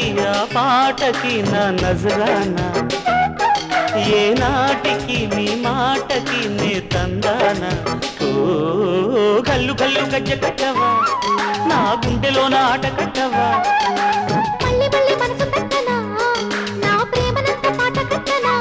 ఆటకి ఆ పాటకి నా నజరానా ఏ నాటికి నీ మాటకి నే తందానా ఓ కల్లు కల్లు గజ్జ కట్టవా నా గుండెలో ఆట కట్టవా మళ్ళీ మళ్ళీ మనసు కట్టనా నా ప్రేమనంత పాట కట్టనా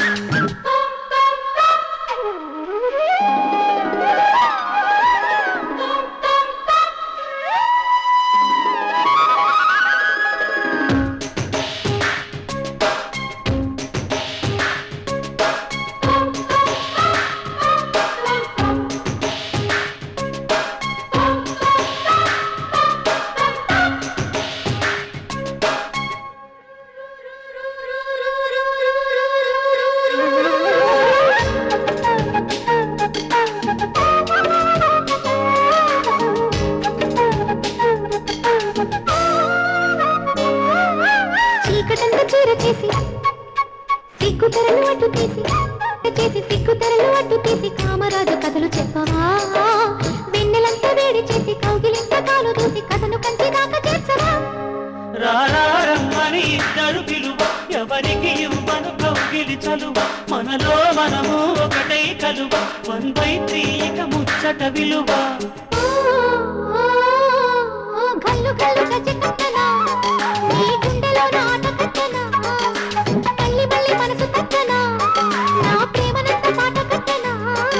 చీకటంతా చీర చేసి సిగ్గు తెరలు అడ్డు తీసి చేసి సిగ్గు తెరలు అడ్డు తీసి కామరాజు కథలు చెప్పవా వెన్నెలంతా వేడి చేసి కౌగిలింత కాలు దూసి కథను కంచి దాకా చేర్చవా రారమ్మని ఇద్దరు పిలువ ఎవరికి ఇవ్వను కౌగిలి చలువ మనలో మనము ఒకటై కలువ వన్ బై త్రీ ఇక ముచ్చట విలువ ఓ, ఓ, ఓ, గల్లు గల్లు గజ్జె కట్టనా నీ గుండెలో నాట కట్టనా మళ్ళీ మళ్ళీ మనసు కట్టనా నా ప్రేమనంత పాట కట్టనా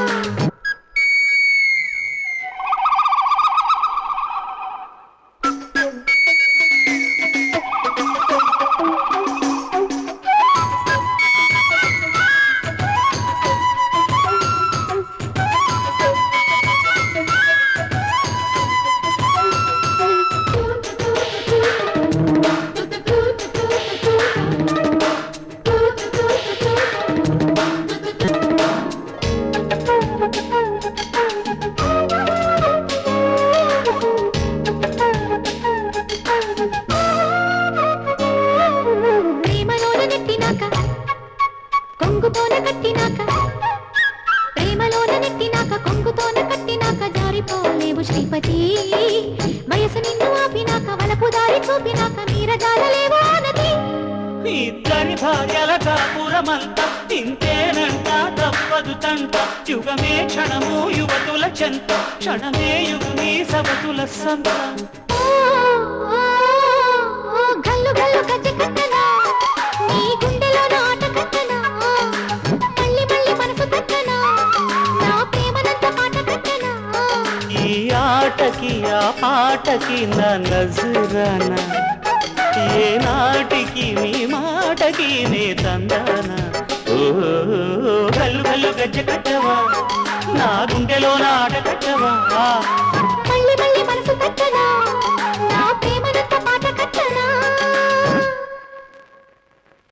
ప్రేమలోన నెట్టినాక కొంగుతోన కట్టినాక ప్రేమలోన నెట్టినాక కొంగుతోన కట్టినాక జారిపోలేవు శ్రీపతి వయసు నిన్ను ఆపినాక వలపు దారి చూపినాక నీరజాలలేవో నది ఇద్దరి భార్యల కాపురమంత ఇంతేనంట తప్పదు తంట యుగమే క్షణము యువతుల చెంత క్షణమే యుగమే సవతుల సంత ఓ, ఓ, ఓ, గల్లు గల్లు గజ్జె కట్టనా నీ గుండెలో నాట కట్టనా మళ్ళీ మళ్ళీ మనసు కట్టనా నా ప్రేమనంత పాట కట్టనా ఈ ఆటకి ఆ పాటకి నా నజరానా ఏ నాటికి నీ మాటకి నే తందానా ఓ కల్లు కల్లు గజ్జ కట్టవా నా గుండెలో నాట కట్టవా మళ్ళీ మళ్ళీ మనసు కట్టనా